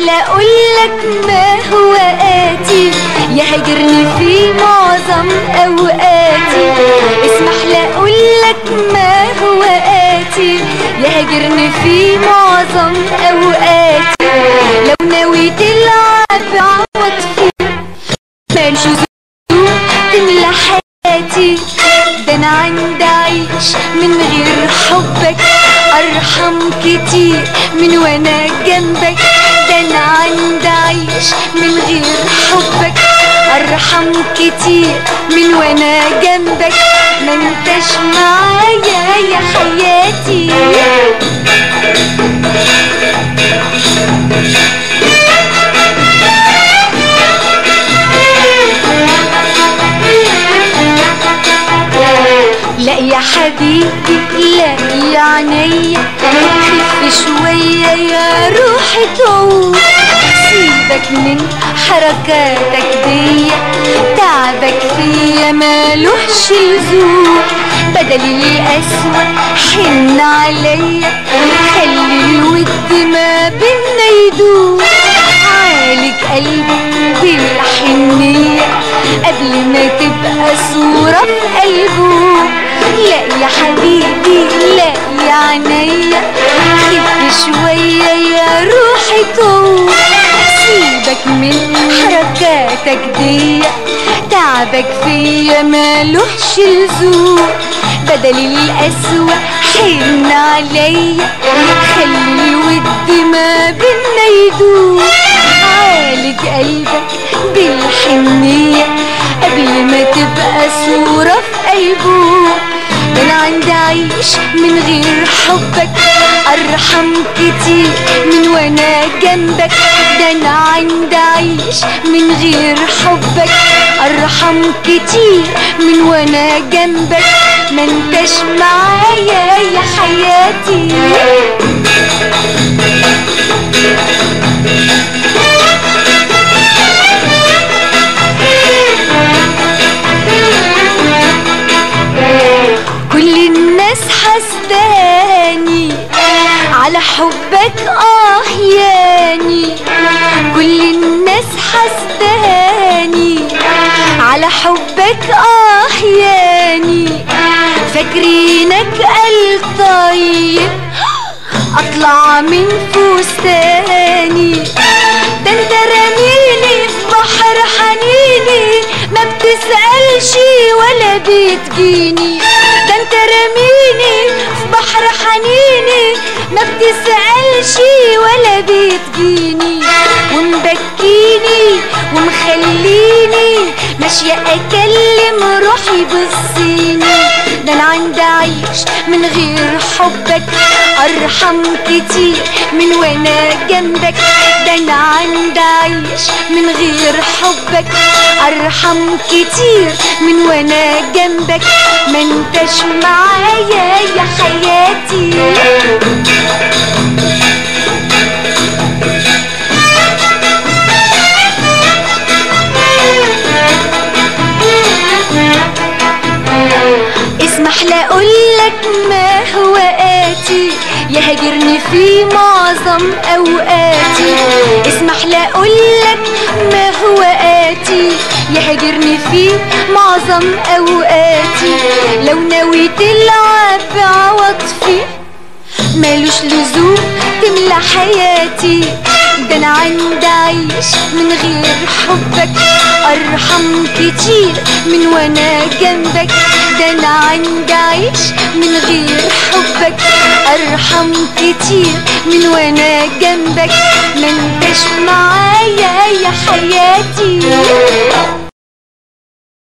لأقولك ما هو آتي يهاجرني في معظم أوقاتي اسمح لأقولك ما هو آتي يهاجرني في معظم أوقاتي لو ناوي تلعب عواطفي مالش ذنوب تملى حياتي ده انا عندي اعيش من غير حبك ارحم كتير من وانا جنبك ده انا عندي اعيش من غير حبك ارحم كتير من وانا جنبك ما انتش معايا يا حياتي لا يا حبيبي لا يا عينيا خف شوية يا روحي تعود سيبك من حركاتك دي تعبك فيا مالوحش لزوم بدل القسوة حن عليا خلي الود ما بينا يدوم عالج قلبك بالحنية قبل ما تبقى صورة في قلبه لا يا حبيبي لا يا عينيا خف شوية يا روحي طول سيبك من حركاتك دي تعبك فيا مالوحش لزوم بدل القسوة حن عليا خلي الود ما بينا يدوم عالج قلبك بالحنية قبل ما تبقى صورة في قلبه ده انا عندي اعيش من غير حبك ارحم كتير من وانا جنبك ده انا عندي اعيش من غير حبك ارحم كتير من وانا جنبك ما انتش معايا يا حياتي كل الناس حسداني على حبك اه ياني كل الناس حسداني على حبك اه ياني فاكرينك قلب طيب اطلع من فستاني ده انت رميني في بحر حنيني ما بتسألش ولا بتجيني ده انت رميني في بحر حنيني ما بتسألش ولا بتجيني ومبكيني ومخليني ماشية اكلم روحي بصيني ده انا عندي اعيش من غير حبك ارحم كتير من وانا جنبك ده انا عندي اعيش من غير حبك ارحم كتير من وانا جنبك ما انتش معايا يا حياتي اسمح لأقولك ما هو آتي يهاجرني في معظم أوقاتي اسمح لأقولك ما هو آتي يهاجرني في معظم أوقاتي لو ناوي تلعب بعواطفي مالوش لزوم تملى حياتي ده انا عندي اعيش من غير حبك ارحم كتير من وانا جنبك ده انا عندي اعيش من غير حبك ارحم كتير من وانا جنبك ما انتش معايا يا حياتي